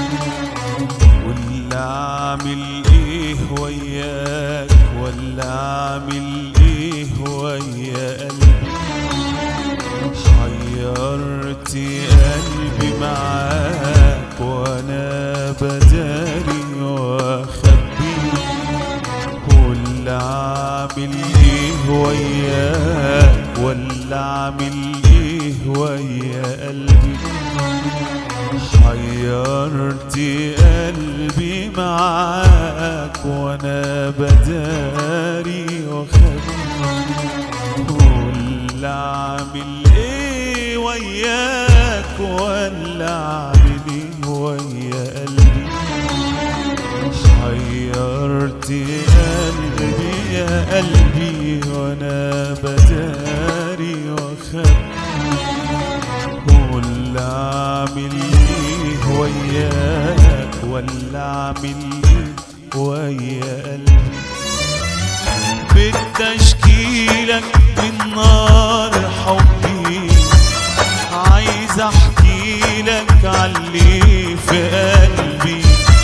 واللي عامل ايه وياك ولا عامل ايه ويا قلبي حيرت قلبي معاك وانا بداري واخبي واللي عامل ايه وياك ولا عامل ايه ويا قلبي حيرت قلبي معاك وانا بداري وخبي واللي عامل ايه وياك ولا عامل ايه ويا قلبي حيرت قلبي يا قلبي وانا بداري وخبي واللي عامل ايه وياك ولا عامل ايه ويا قلبي بالتشكيلك من نار حبي عايز احكي لك عاللي في قلبي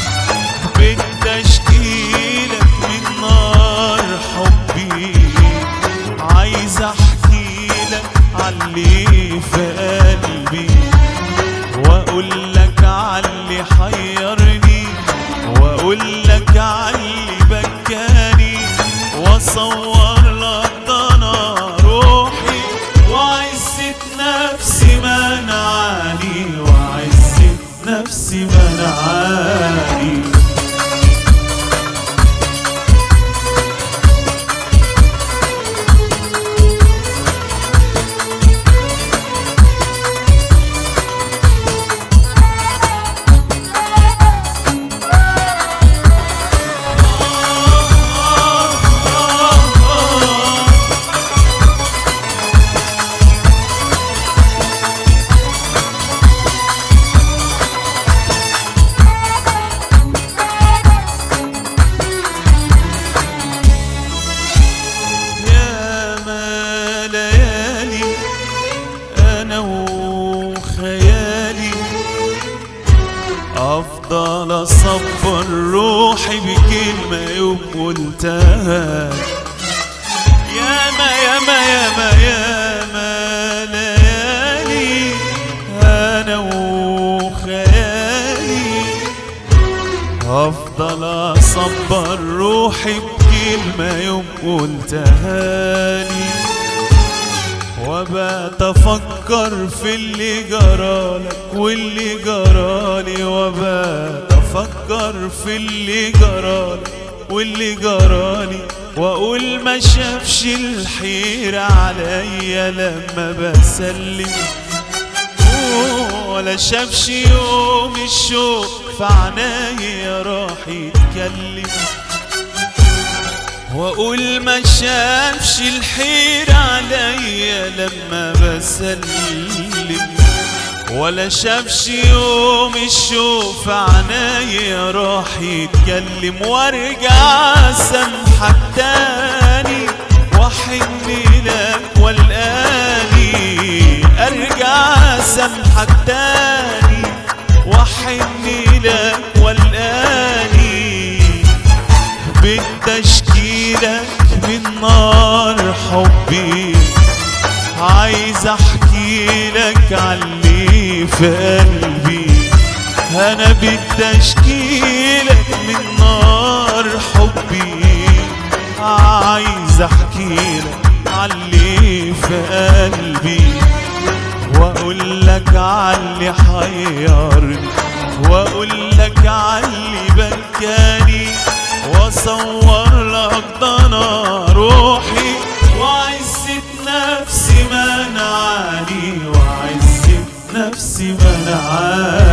بالتشكيلك من نار حبي عايز احكي لك عاللي في قلبي واقول لك عاللي حيرني واقول لك عاللي بكاني واصور لك ضنا روحي وعزة نفسي منعاني وعزة نفسي منعاني يا ما ليالي انا وخيالي افضل اصبر روحي بكلمه يوم قلتها يا ما يا ما يا ما يا ما ليالي انا وخيالي افضل اصبر روحي بكلمة يوم قلتها لي وبقت افكر في اللي جرالك واللي جرالي وبقت افكر في اللي جرالك واللي جرالي واقول ما شافش الحيرة عليا لما بسلم ولا شافش يوم الشوق في عنايا راح يتكلم واقول ما شافش الحيرة عليا لما بسلم ولا شافش يوم الشوق في عنايا راح يتكلم وارجع سامحك تاني واحن لك والاني ارجع سامحك تاني واحن لك والاني بالتشكيلك من نار حبي عايز احكي لك عاللي في قلبي انا بالتشكيلك من نار حبي عايز احكي لك عاللي في قلبي واقول لك عاللي حيرني واقول لك عاللي بكاني واصور لك ضنا روحي وعزة نفسي منعاني وعزة نفسي منعاني